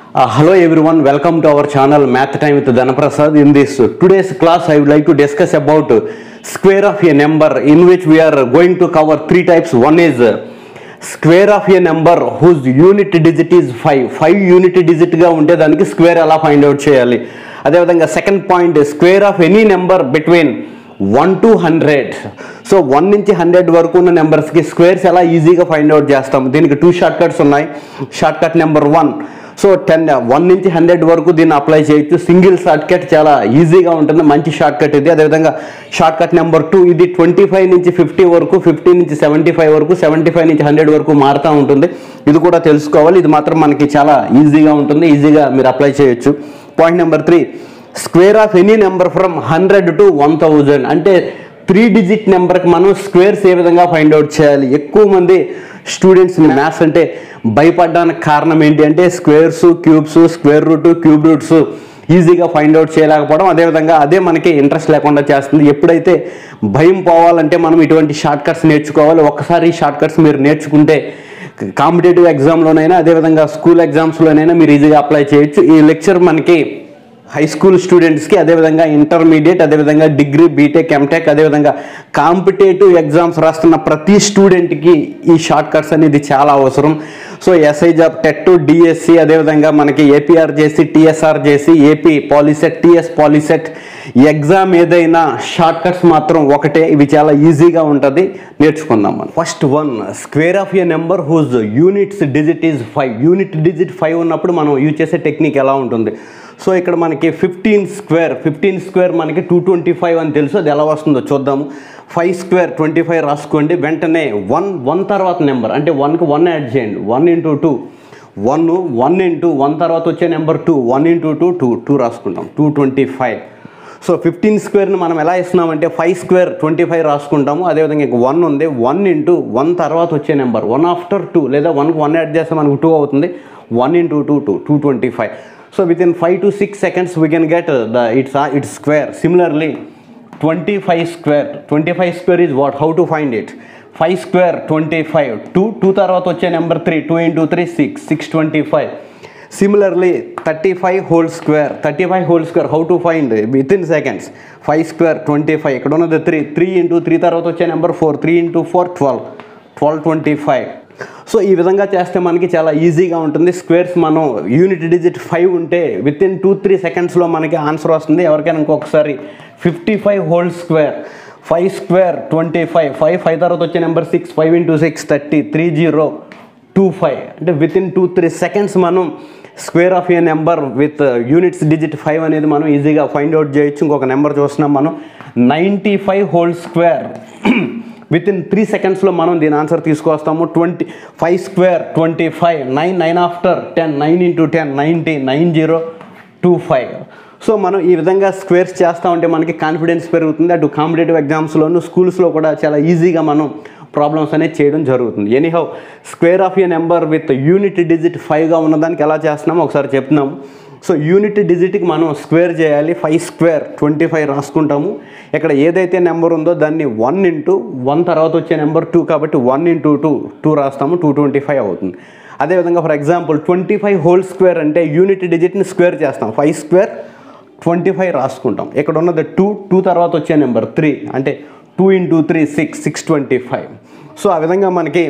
Uh, hello everyone, welcome to our channel Math Time with Dhanaprasad. In this uh, today's class, I would like to discuss about uh, square of a number in which we are going to cover three types. One is uh, square of a number whose unit digit is 5. 5 unit digit గా ఉంటే దానికి square ఎలా find out చేయాలి అదేవిధంగా second point square of any number between one to hundred so one నుంచి hundred వరకు ఉన్న నెంబర్స్కి స్క్వేర్స్ ఎలా ఈజీగా ఫైండ్ అవుట్ చేస్తాం దీనికి టూ షార్ట్ కట్స్ ఉన్నాయి shortcut number one so ten one నుంచి హండ్రెడ్ వరకు దీన్ని అప్లై చేయొచ్చు సింగిల్ షార్ట్ కట్ చాలా ఈజీగా ఉంటుంది మంచి షార్ట్ కట్ ఇది అదేవిధంగా షార్ట్ కట్ నెంబర్ టూ ఇది ట్వంటీ ఫైవ్ నుంచి ఫిఫ్టీ వరకు ఫిఫ్టీ నుంచి సెవెంటీ ఫైవ్ వరకు సెవెంటీ ఫైవ్ నుంచి హండ్రెడ్ వరకు మారుతూ ఉంటుంది ఇది కూడా తెలుసుకోవాలి ఇది మాత్రం మనకి చాలా ఈజీగా ఉంటుంది ఈజీగా మీరు అప్లై చేయొచ్చు point number three square of any number from hundred to one thousand అంటే త్రీ డిజిట్ నెంబర్కి మనం స్క్వేర్స్ ఏ విధంగా ఫైండ్ అవుట్ చేయాలి ఎక్కువ మంది స్టూడెంట్స్ మ్యాథ్స్ అంటే భయపడడానికి కారణం ఏంటి అంటే squares cubes square root cube roots ఈజీగా ఫైండ్ అవుట్ చేయలేకపోవడం అదేవిధంగా అదే మనకి ఇంట్రెస్ట్ లేకుండా చేస్తుంది ఎప్పుడైతే భయం పోవాలంటే మనం ఇటువంటి షార్ట్ కట్స్ నేర్చుకోవాలి ఒక్కసారి ఈ షార్ట్ కట్స్ మీరు నేర్చుకుంటే కాంపిటేటివ్ ఎగ్జామ్లోనైనా అదేవిధంగా స్కూల్ ఎగ్జామ్స్లోనైనా మీరు ఈజీగా అప్లై చేయొచ్చు ఈ లెక్చర్ మనకి హై స్కూల్ స్టూడెంట్స్కి అదేవిధంగా ఇంటర్మీడియట్ అదేవిధంగా డిగ్రీ బీటెక్ ఎంటెక్ అదేవిధంగా కాంపిటేటివ్ ఎగ్జామ్స్ రాస్తున్న ప్రతి స్టూడెంట్కి ఈ షార్ట్ కట్స్ అనేది చాలా అవసరం so SI job TET DSC అదేవిధంగా మనకి ఏపీఆర్ చేసి టీఎస్ఆర్ చేసి AP POLYCET TS POLYCET exam ఏదైనా షార్ట్ కట్స్ మాత్రం ఒకటే ఇవి చాలా ఈజీగా ఉంటుంది నేర్చుకుందాం మనం first one square of a number whose units digit is five unit digit five ఉన్నప్పుడు మనం యూజ్ చేసే టెక్నిక్ ఎలా ఉంటుంది సో ఇక్కడ మనకి ఫిఫ్టీన్ స్క్వేర్ ఫిఫ్టీన్ స్క్వేర్ మనకి టూ ట్వంటీ ఫైవ్ అని తెలుసు అది ఎలా వస్తుందో చూద్దాము ఫైవ్ స్క్వేర్ ట్వంటీ ఫైవ్ రాసుకోండి వెంటనే వన్ వన్ తర్వాత నెంబర్ అంటే వన్కి వన్ యాడ్ చేయండి one into two one one into one తర్వాత వచ్చే number two one into two two two రాసుకుంటాం two twenty five so fifteen స్క్వేర్ని మనం ఎలా ఇస్తున్నామంటే ఫైవ్ స్క్వేర్ ట్వంటీ ఫైవ్ రాసుకుంటాము అదేవిధంగా ఇంక వన్ ఉంది వన్ ఇంటూ వన్ తర్వాత వచ్చే నెంబర్ వన్ ఆఫ్టర్ టూ లేదా వన్కి వన్ యాడ్ చేస్తే మనకు టూ అవుతుంది one into two two two twenty five so within five to six seconds we can get the its its square similarly twenty five square twenty five square is what how to find it five square twenty five two two తర్వాత వచ్చే number three two into three six six twenty five similarly thirty five whole square thirty five whole square how to find within seconds five square twenty five ఇక్కడ ఉన్నది three three into three తర్వాత వచ్చే number four three into four twelve twelve twenty five so ఈ విధంగా చేస్తే మనకి చాలా ఈజీగా ఉంటుంది స్క్వేర్స్ మనం యూనిట్ డిజిట్ ఫైవ్ ఉంటే విత్ ఇన్ టూ త్రీ సెకండ్స్లో మనకి ఆన్సర్ వస్తుంది ఎవరికైనా ఇంకొకసారి fifty five whole square five square twenty five five five తర్వాత వచ్చే number six five into six thirty three zero two five అంటే within two three seconds మనం square of a number with units digit five అనేది మనం ఈజీగా find out చేయొచ్చు ఇంకొక number చూస్తున్నాం మనం ninety five whole square within three సెకండ్స్లో మనం దీని ఆన్సర్ తీసుకొస్తాము twenty five square twenty five nine nine after ten nine into ten ninety nine zero two five so మనం ఈ విధంగా స్క్వేర్స్ చేస్తూ ఉంటే మనకి కాన్ఫిడెన్స్ పెరుగుతుంది అటు కాంపిటేటివ్ ఎగ్జామ్స్లోను స్కూల్స్లో కూడా చాలా ఈజీగా మనం ప్రాబ్లమ్స్ అనేది చేయడం జరుగుతుంది anyhow square of a number with unit digit ఫైవ్గా ఉన్నదానికి ఎలా చేస్తున్నామో ఒకసారి చెప్తున్నాము సో యూనిట్ డిజిట్కి మనం స్క్వేర్ చేయాలి ఫైవ్ స్క్వేర్ ట్వంటీ ఫైవ్ రాసుకుంటాము ఇక్కడ ఏదైతే నెంబర్ ఉందో దాన్ని వన్ ఇంటూ వన్ తర్వాత వచ్చే నెంబర్ టూ కాబట్టి వన్ ఇంటూ టూ టూ రాస్తాము టూ ట్వంటీ ఫైవ్ అవుతుంది అదేవిధంగా for example twenty five whole square అంటే యూనిట్ డిజిట్ని స్క్వేర్ చేస్తాం ఫైవ్ స్క్వేర్ ట్వంటీ ఫైవ్ రాసుకుంటాం ఇక్కడ ఉన్నది టూ టూ తర్వాత వచ్చే నెంబర్ త్రీ అంటే two into three six six twenty five so ఆ విధంగా మనకి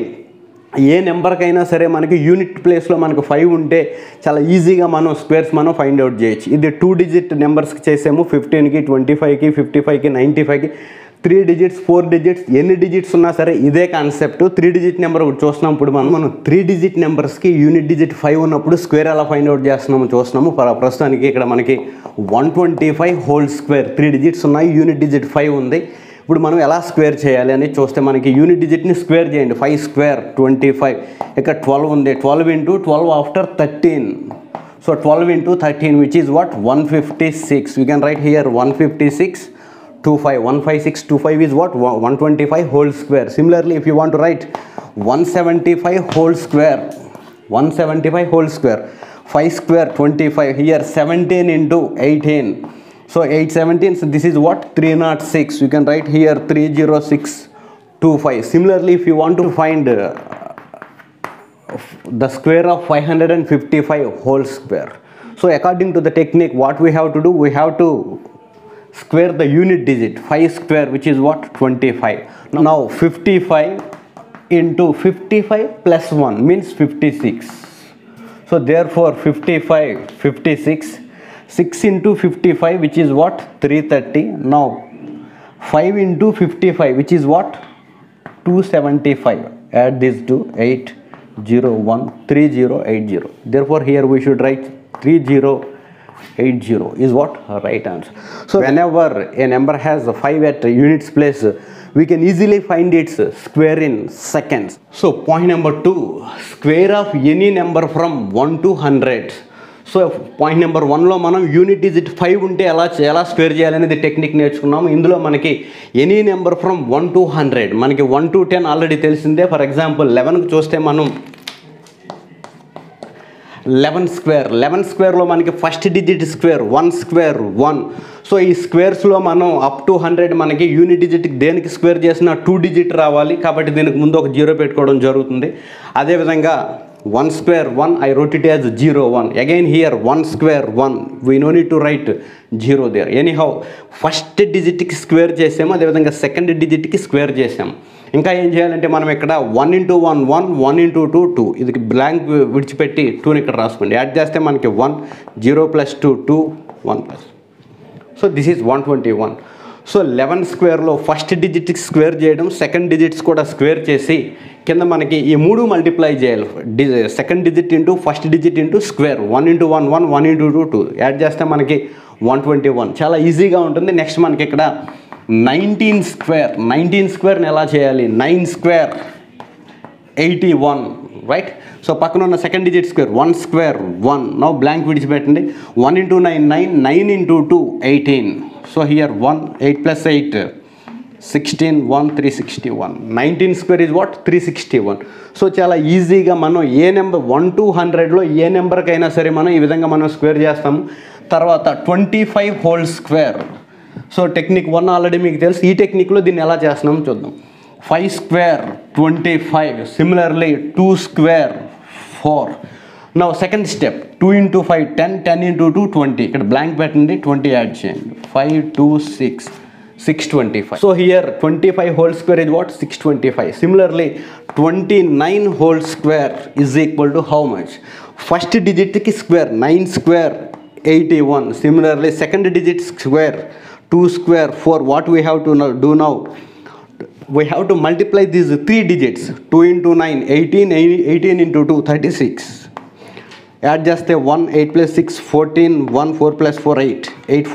ఏ నెంబర్కైనా సరే మనకి యూనిట్ ప్లేస్లో మనకు ఫైవ్ ఉంటే చాలా ఈజీగా మనం స్క్వేర్స్ మనం ఫైండ్ అవుట్ చేయొచ్చు ఇది టూ డిజిట్ నెంబర్స్కి చేసాము ఫిఫ్టీన్కి ట్వంటీ ఫైవ్కి ఫిఫ్టీ ఫైవ్కి నైంటీ ఫైవ్కి త్రీ డిజిట్స్ ఫోర్ డిజిట్స్ ఎన్ని డిజిట్స్ ఉన్నా సరే ఇదే కాన్సెప్ట్ త్రీ డిజిట్ నెంబర్ ఒకటి చూస్తున్నాం ఇప్పుడు మనం మనం త్రీ డిజిట్ నెంబర్స్కి యూనిట్ డిజిట్ ఫైవ్ ఉన్నప్పుడు స్క్వేర్ ఎలా ఫైండ్ అవుట్ చేస్తున్నాము చూస్తున్నాము ప్ర- ప్రస్తుతానికి ఇక్కడ మనకి one twenty five whole square three digits ఉన్నాయి యూనిట్ డిజిట్ ఫైవ్ ఉంది ఇప్పుడు మనం ఎలా స్క్వేర్ చేయాలి అని చూస్తే మనకి యూనిట్ డిజిట్ని స్క్వేర్ చేయండి ఫైవ్ స్క్వేర్ ట్వంటీ ఫైవ్ ఇక్కడ ట్వెల్వ్ ఉంది twelve into twelve after thirteen so twelve into thirteen which is what one fifty six we can write here one fifty six two five one five six two five is what one twenty five whole square similarly if you want to write one seventy five whole square one seventy five whole square five square twenty five here seventeen into eighteen so eight seventeen this is what three nought six you can write here three zero six two five similarly if you want to find the square of 555 whole square. So according to the technique, what we have to do, we have to square the unit digit 5 square which is what 25 now 55 into 55 plus 1 means 56 so therefore 55 56 6 into 55 which is what 330 now 5 into 55 which is what 275 add this to 8 0 1 3 0 8 0 therefore here we should write 30 80 is what right answer so whenever a number has a 5 at a units place we can easily find its square in seconds so point number 2 square of any number from 1 to 100 so point number వన్లో మనం unit digit five ఉంటే ఎలా ఎలా square చేయాలనేది technique నేర్చుకున్నాము ఇందులో మనకి any number from one to hundred మనకి వన్ టు టెన్ ఆల్రెడీ తెలిసిందే ఫర్ ఎగ్జాంపుల్ లెవెన్కి చూస్తే మనం లెవెన్ స్క్వేర్ లెవెన్ స్క్వేర్లో మనకి first digit square one square one so ఈ స్క్వేర్స్లో మనం అప్ టు హండ్రెడ్ మనకి యూనిట్ డిజిట్ దేనికి స్క్వేర్ చేసినా టూ డిజిట్ రావాలి కాబట్టి దీనికి ముందు ఒక జీరో పెట్టుకోవడం జరుగుతుంది అదేవిధంగా one square one I wrote it as zero one again here one square one we no need to write zero there anyhow first డిజిట్కి స్క్వేర్ చేసాము అదేవిధంగా సెకండ్ డిజిట్కి స్క్వేర్ చేసాము ఇంకా ఏం చేయాలంటే మనం ఇక్కడ one into one one one into two two ఇది బ్లాంక్ విడిచిపెట్టి టూని ఇక్కడ రాసుకోండి యాడ్ చేస్తే మనకి one zero plus two two one plus so this is one twenty one so eleven స్క్వేర్లో ఫస్ట్ డిజిట్కి స్క్వేర్ చేయడం సెకండ్ డిజిట్స్ కూడా స్క్వేర్ చేసి కింద మనకి ఈ మూడు మల్టిప్లై చేయాలి the second digit into first digit into square one into one one one into two two add చేస్తే మనకి వన్ ట్వంటీ వన్ చాలా ఈజీగా ఉంటుంది నెక్స్ట్ మనకి ఇక్కడ నైన్టీన్ స్క్వేర్ నైన్టీన్ స్క్వేర్ని ఎలా చేయాలి nine square eighty one right so పక్కన ఉన్న second digit square one square one no blank విడిచిపెట్టండి one into nine nine nine into two eighteen so here one eight plus eight sixteen one three sixty one nineteen square is what three sixty one so చాలా ఈజీగా మనం ఏ number one to హండ్రెడ్లో ఏ నెంబర్కైనా సరే మనం ఈ విధంగా మనం స్క్వేర్ చేస్తాము తర్వాత twenty five whole square so technique one already మీకు తెలుసు ఈ టెక్నిక్లో దీన్ని ఎలా చేస్తున్నామో చూద్దాం five square twenty five similarly two square four నా second step two into five ten ten into two twenty ఇక్కడ బ్లాంక్ పెట్టండి ట్వంటీ యాడ్ చేయండి five two six six twenty five so here twenty five whole square is what six twenty five similarly twenty nine whole square is equal to how much first డిజిట్కి square nine square eighty one similarly second digit square two square four what we have to do now we have to multiply these three digits 2 into 9 18 18 into 2 36 add just a 1 8 plus 6 14 1 4 plus 4 8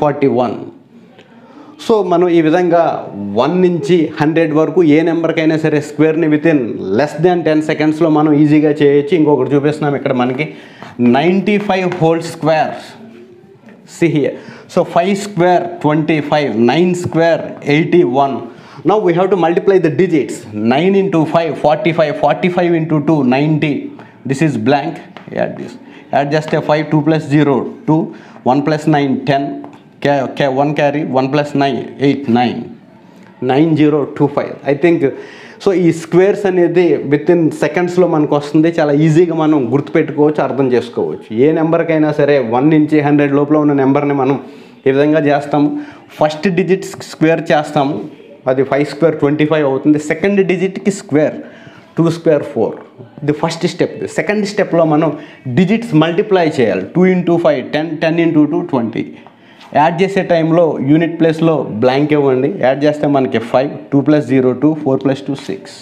841 సో మనం ఈ విధంగా one నుంచి hundred వరకు ఏ నెంబర్కైనా సరే స్క్వేర్ని within less than ten సెకండ్స్లో మనం ఈజీగా చేయొచ్చు ఇంకొకటి చూపిస్తున్నాం ఇక్కడ మనకి ninety five whole square see here so 5 square 25 9 square 81 now we have to multiply the digits 9 into 5 45 45 into 2 90 this is blank add this add just a 5 2 plus 0 2 1 plus 9 10 ca- ca- 1 carry 1 plus 9 8 9 nine zero two five I think so ఈ squares అనేది within సెకండ్స్లో మనకు వస్తుంది చాలా ఈజీగా మనం గుర్తుపెట్టుకోవచ్చు అర్థం చేసుకోవచ్చు ఏ నెంబర్కైనా సరే వన్ నుంచి హండ్రెడ్ లోపల ఉన్న నెంబర్ని మనం ఈ విధంగా చేస్తాము ఫస్ట్ డిజిట్ స్క్వేర్ చేస్తాము అది ఫైవ్ స్క్వేర్ ట్వంటీ ఫైవ్ అవుతుంది సెకండ్ డిజిట్కి స్క్వేర్ టూ స్క్వేర్ ఫోర్ ఇది ఫస్ట్ స్టెప్ సెకండ్ స్టెప్లో మనం డిజిట్స్ మల్టిప్లై చేయాలి two into five ten ten into two twenty add చేసే టైంలో యూనిట్ ప్లేస్లో బ్లాంక్ ఇవ్వండి యాడ్ చేస్తే మనకి five two plus zero two four plus two six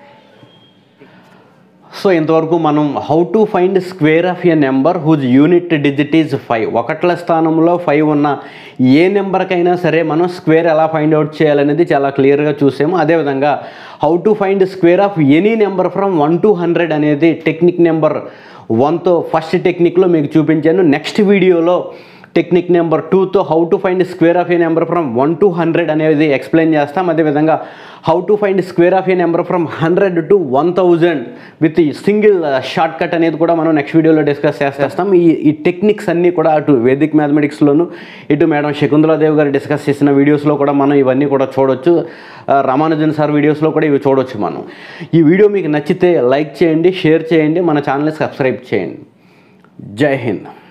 so ఇంతవరకు మనం how to find square of a number whose unit digit is five ఒకట్ల స్థానంలో ఫైవ్ ఉన్న ఏ నెంబర్కైనా సరే మనం స్క్వేర్ ఎలా ఫైండ్ అవుట్ చేయాలనేది చాలా క్లియర్గా చూసాము అదేవిధంగా how to find square of any number from one to hundred అనేది టెక్నిక్ నెంబర్ వన్తో ఫస్ట్ టెక్నిక్లో మీకు చూపించాను నెక్స్ట్ వీడియోలో టెక్నిక్ నెంబర్ టూతో how to find square of a number from one to hundred అనేది ఎక్స్ప్లెయిన్ చేస్తాం అదేవిధంగా how to find square of a number from hundred to one thousand with single shortcut అనేది కూడా మనం next వీడియోలో discuss చేసేస్తాం ఈ ఈ టెక్నిక్స్ అన్నీ కూడా అటు వేదిక్ మ్యాథమెటిక్స్లోను ఇటు మేడం శకుంతలాదేవి గారు డిస్కస్ చేసిన వీడియోస్లో కూడా మనం ఇవన్నీ కూడా చూడొచ్చు ఆ, రామానుజన్ సార్ వీడియోస్లో కూడా ఇవి చూడొచ్చు మనం ఈ వీడియో మీకు నచ్చితే లైక్ చేయండి షేర్ చేయండి మన ఛానల్ని సబ్స్క్రైబ్ చేయండి జై హింద్